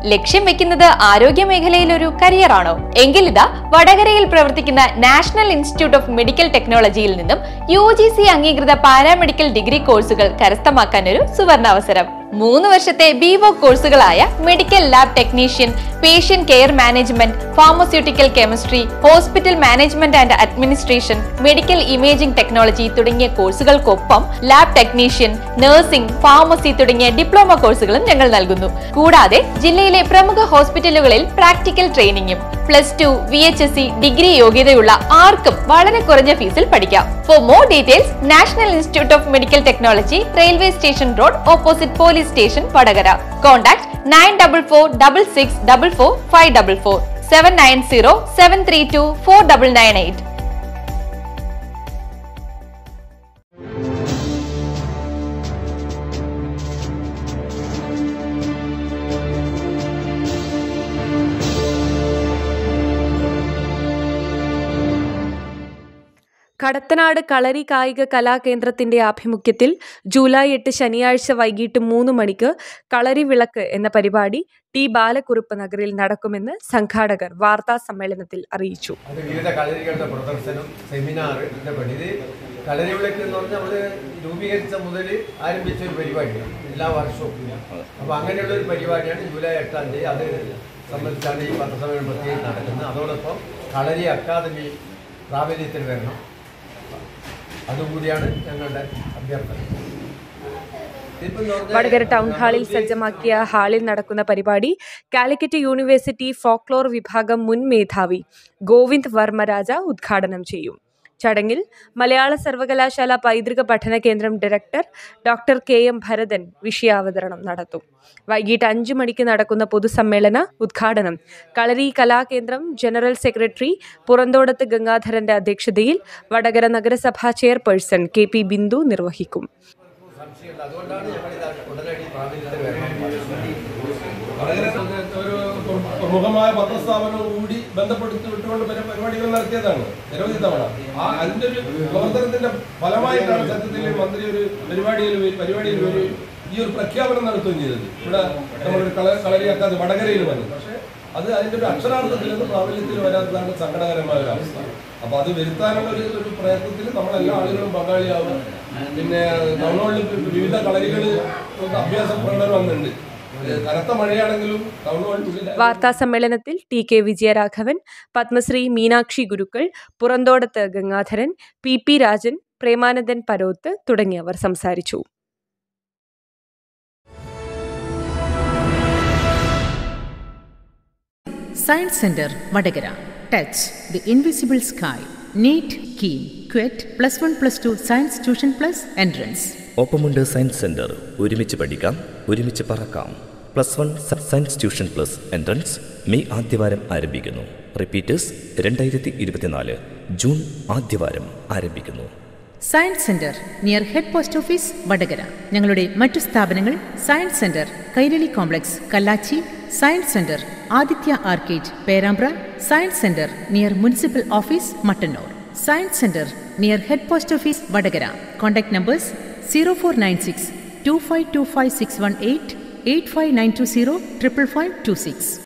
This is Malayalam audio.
ലക്ഷ്യം വെക്കുന്നത് ആരോഗ്യ മേഖലയിൽ ഒരു കരിയറാണോ എങ്കിലിതാ വടകരയിൽ പ്രവർത്തിക്കുന്ന നാഷണൽ ഇൻസ്റ്റിറ്റ്യൂട്ട് ഓഫ് മെഡിക്കൽ ടെക്നോളജിയിൽ നിന്നും യു ജി സി അംഗീകൃത പാരാമെഡിക്കൽ ഡിഗ്രി കോഴ്സുകൾ കരസ്ഥമാക്കാൻ ഒരു സുവർണാവസരം മൂന്ന് വർഷത്തെ ബിവോ കോഴ്സുകളായ medical lab technician patient care management pharmaceutical chemistry hospital management and administration medical imaging technology തുടങ്ങിയ കോഴ്സുകൾക്കൊപ്പം ലാബ് ടെക്നീഷ്യൻ നഴ്സിംഗ് ഫാർമസി തുടങ്ങിയ ഡിപ്ലോമ കോഴ്സുകളും ഞങ്ങൾ നൽകുന്നു കൂടാതെ ജില്ലയിലെ പ്രമുഖ ഹോസ്പിറ്റലുകളിൽ പ്രാക്ടിക്കൽ ട്രെയിനിങ്ങും plus two V H S C degree യോഗ്യതയുള്ള ആർക്കും വളരെ കുറഞ്ഞ ഫീസിൽ പഠിക്കാം for more details national institute of medical technology railway station road opposite police station Vadakara contact nine double four double six double four five double four seven nine zero seven three two four double nine eight Kadathanad Kalari കായിക കലാകേന്ദ്രത്തിന്റെ ആഭിമുഖ്യത്തിൽ ജൂലൈ എട്ട് ശനിയാഴ്ച വൈകിട്ട് മൂന്ന് മണിക്ക് കളരി വിളക്ക് എന്ന പരിപാടി ടി ബാലക്കുറുപ്പ് നഗറിൽ നടക്കുമെന്ന് സംഘാടകർ വാർത്താ സമ്മേളനത്തിൽ അറിയിച്ചു അത് വിവിധ കളരികളുടെ പ്രദർശനം സെമിനാർ ഇതിന്റെ പണി ഇത് കളരി വിളക്ക് എന്ന് പറഞ്ഞാൽ നമ്മൾ രൂപീകരിച്ച മുതൽ ആരംഭിച്ച ഒരു പരിപാടിയാണ് എല്ലാ വർഷവും അപ്പോൾ അങ്ങനെയുള്ള ഒരു പരിപാടിയാണ് ജൂലൈ എട്ടാം തീയതി അത് സംബന്ധിച്ചാണ് ഈ പത്രസമ്മേളനം പ്രത്യേകം നടക്കുന്നത് അതോടൊപ്പം കളരി അക്കാദമി പ്രാബല്യത്തിൽ വരണം അതുകൂടിയാണ് ഞങ്ങളുടെ അഭ്യർത്ഥന ഇതിപ്പം എന്ന് പറഞ്ഞാൽ വടകര ടൗൺ ഹാളിൽ സജ്ജമാക്കിയ ഹാളിൽ നടക്കുന്ന പരിപാടി കാലിക്കറ്റ് യൂണിവേഴ്സിറ്റി ഫോക്ലോർ വിഭാഗം മുൻ മേധാവി ഗോവിന്ദ് വർമ്മരാജ ഉദ്ഘാടനം ചെയ്യും ചടങ്ങിൽ മലയാള സർവകലാശാല പൈതൃക പഠന കേന്ദ്രം director doctor K M Bharathan വിഷയാവതരണം നടത്തും വൈകിട്ട് അഞ്ചു മണിക്ക് നടക്കുന്ന പൊതുസമ്മേളന ഉദ്ഘാടനം കളരി കലാകേന്ദ്രം ജനറൽ സെക്രട്ടറി പുറന്തോടത്ത് ഗംഗാധരന്റെ അധ്യക്ഷതയിൽ വടകര നഗരസഭാ ചെയർപേഴ്സൺ കെ പി ബിന്ദു നിർവഹിക്കും സംശയമുണ്ട് അതുകൊണ്ടാണ് ഞങ്ങൾ ഇത് ഉടനടി പ്രാബല്യത്തിൽ വരണം വളരെ ഒരു പ്രമുഖമായ പത്രസ്ഥാപനവും കൂടി ബന്ധപ്പെടുത്തി വിട്ടുകൊണ്ട് പരി- പരിപാടികൾ നടത്തിയതാണ് നിരവധി തവണ ആ അതിന്റെ ഒരു പ്രവർത്തനത്തിന്റെ ഫലമായിട്ടാണ് സത്യത്തിൽ മന്ത്രി ഒരു പരിപാടിയിൽ ഒരു- പരിപാടിയിൽ ഒരു ഈ ഒരു പ്രഖ്യാപനം നടത്തുകയും ചെയ്തത് ഇവിടെ നമ്മളൊരു കള കളരിയാക്കാതെ വടകരയിൽ വന്നു പക്ഷേ അത് അതിന്റെ ഒരു അക്ഷരാർത്ഥത്തിൽ നിന്ന് പ്രാബല്യത്തിൽ വരാത്തതാണ് സങ്കടകരമായ ഒരു അവസ്ഥ അപ്പൊ അത് വരുത്താനുള്ള ഒരു ഒരു പ്രയത്നത്തിൽ നമ്മളെല്ലാ ആളുകളും പങ്കാളിയാവുക പിന്നെ ടൗണുകളിൽ വിവിധ കളരികൾ അഭ്യാസ പ്രകടനം വന്നിട്ടുണ്ട് കനത്ത മഴയാണെങ്കിലും ടൗണുകളിൽ വാർത്താ സമ്മേളനത്തിൽ T K Vijayaraghavan Padmashree Meenakshi Gurukkal Puranthodath Gangadharan P P Rajan Premanandan Paroth തുടങ്ങിയവർ സംസാരിച്ചു science centre Vadakara touch the invisible sky NEET KEAM CUET plus one plus two science tuition plus entrance ഒപ്പമുണ്ട് സയൻസ് സെന്റർ ഒരുമിച്ച് പഠിക്കാം ഒരുമിച്ച് പറക്കാം plus one science tuition plus entrance May ആദ്യവാരം ആരംഭിക്കുന്നു റിപ്പീറ്റേഴ്സ് രണ്ടായിരത്തി ഇരുപത്തിനാല് ജൂൺ ആദ്യവാരം ആരംഭിക്കുന്നു science centre near head post office Vadakara ഞങ്ങളുടെ മറ്റു സ്ഥാപനങ്ങൾ science centre Kairali complex Kallachi science centre Aditya arcade Perambra science centre near municipal office Mattannur science centre near head post office Vadakara contact numbers zero four nine six two five two five six one eight eight five nine two zero triple five two six